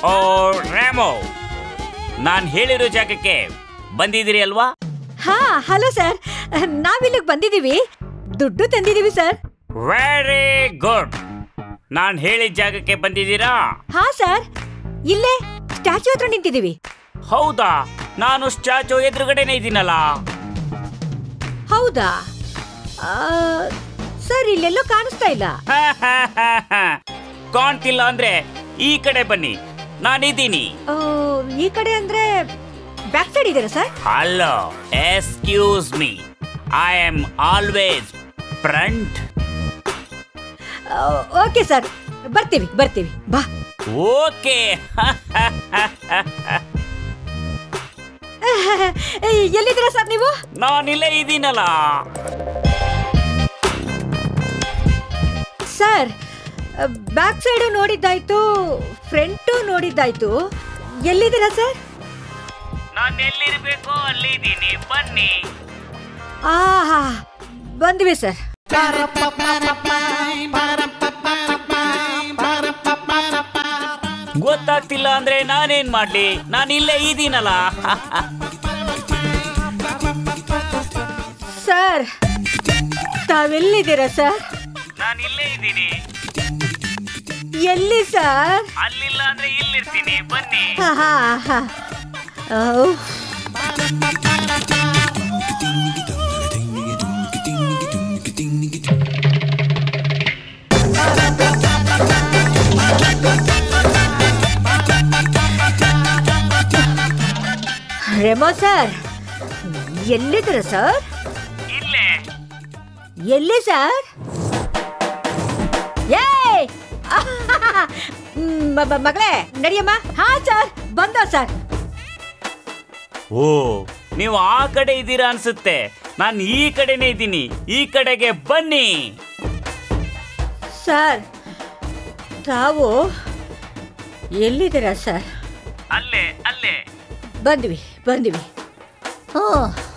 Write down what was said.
ಓ ರ್ಯಾಮೋ ನಾನು ಹೇಳಿರೋ ಜಾಗಕ್ಕೆ ಬಂದಿದ್ದೀರಿ ಅಲ್ವಾ ಹಾ ಹಲೋ ಸರ್ ನಾವಿಲ್ಲಿಗೆ ಬಂದಿದ್ದೀವಿ ದುಡ್ಡು ತಂದಿದ್ದೀವಿ ಸರ್ ವೆರಿ ಗುಡ್ ನಾನು ಹೇಳಿದ ಜಾಗಕ್ಕೆ ಬಂದಿದ್ದೀರಾ ಹಾ ಸರ್ ಇಲ್ಲೇ ಸ್ಟ್ಯಾಚು ಹತ್ರ ನಿಂತಿದ್ದೀವಿ ಹೌದಾ ನಾನು ಸ್ಟ್ಯಾಚು ಎದುರುಗಡೆನೇ ಇದ್ದೀನಲ್ಲ ಹೌದಾ ಆ, ಸರ್ ಇಲ್ಲೆಲ್ಲೋ ಕಾಣಿಸ್ತಾ ಇಲ್ಲ ಕಾಣ್ತಿಲ್ಲ ಅಂದ್ರೆ ಈ ಕಡೆ ಬನ್ನಿ ನಾನಿದ್ದೀನಿ ಆ, ಈ ಕಡೆ ಅಂದ್ರೆ ಬ್ಯಾಕ್ ಸೈಡ್ ಇದೀರಾ sir hello excuse me I am always front okay sir ಬರ್ತೀವಿ ಬರ್ತೀವಿ ಬಾ ಓಕೆ ಎಲ್ಲಿದ್ದೀರಾ ಸರ್ ನೀವು ನಾನಿಲ್ಲೇ ಇದ್ದೀನಲ್ಲ ಸರ್ ಬ್ಯಾಕ್ ಸೈಡು ನೋಡಿದ್ದಾಯ್ತು ಫ್ರಂಟು ನೋಡಿದ್ದಾಯ್ತು ಎಲ್ಲಿದ್ದೀರಾ ಸರ್ ನಾನು ಎಲ್ಲಿರ್ಬೇಕೋ ಅಲ್ಲಿದ್ದೀನಿ ಬನ್ನಿ ಆಹಾ ಬಂದ್ವಿ ಸರ್ ಗೊತ್ತಾಗ್ತಿಲ್ಲ ಅಂದ್ರೆ ನಾನೇನ್ ಮಾಡ್ಲಿ ನಾನು ಇಲ್ಲೇ ಇದ್ದೀನಲ್ಲ ಸರ್ ತಾವೆಲ್ಲಿದ್ದೀರಾ ಸರ್ ನಾನು ಇಲ್ಲೇ ಇದ್ದೀನಿ ಎಲ್ಲಿ ಸರ್ ಅಲ್ಲಿಲ್ಲ ಅಂದ್ರೆ ಇಲ್ಲಿರ್ತೀನಿ ಬನ್ನಿ ಹಾ ಹಾ ಹಾ ಔ. ರೆಮೋ ಸರ್ ಎಲ್ಲಿದ್ದೀರ ಸರ್ ಇಲ್ಲೇ ಎಲ್ಲಿ ಸರ್ ಏಯ್ ಮ್, ಮ- ಮಗಳೇ ನಡಿಯಮ್ಮ ಹಾ ಸರ್ ಬಂದ ಸರ್ ಓ ನೀವು ಆ ಕಡೆ ಇದ್ದೀರಾ ಅನ್ಸುತ್ತೆ ನಾನು ಈ ಕಡೆನೇ ಇದ್ದೀನಿ ಈ ಕಡೆಗೆ ಬನ್ನಿ ಸರ್ ತಾವು ಎಲ್ಲಿದ್ದೀರಾ ಸರ್ ಅಲ್ಲೇ ಅಲ್ಲೇ ಬಂದ್ವಿ ಬಂದ್ವಿ ಹ್ಞೂ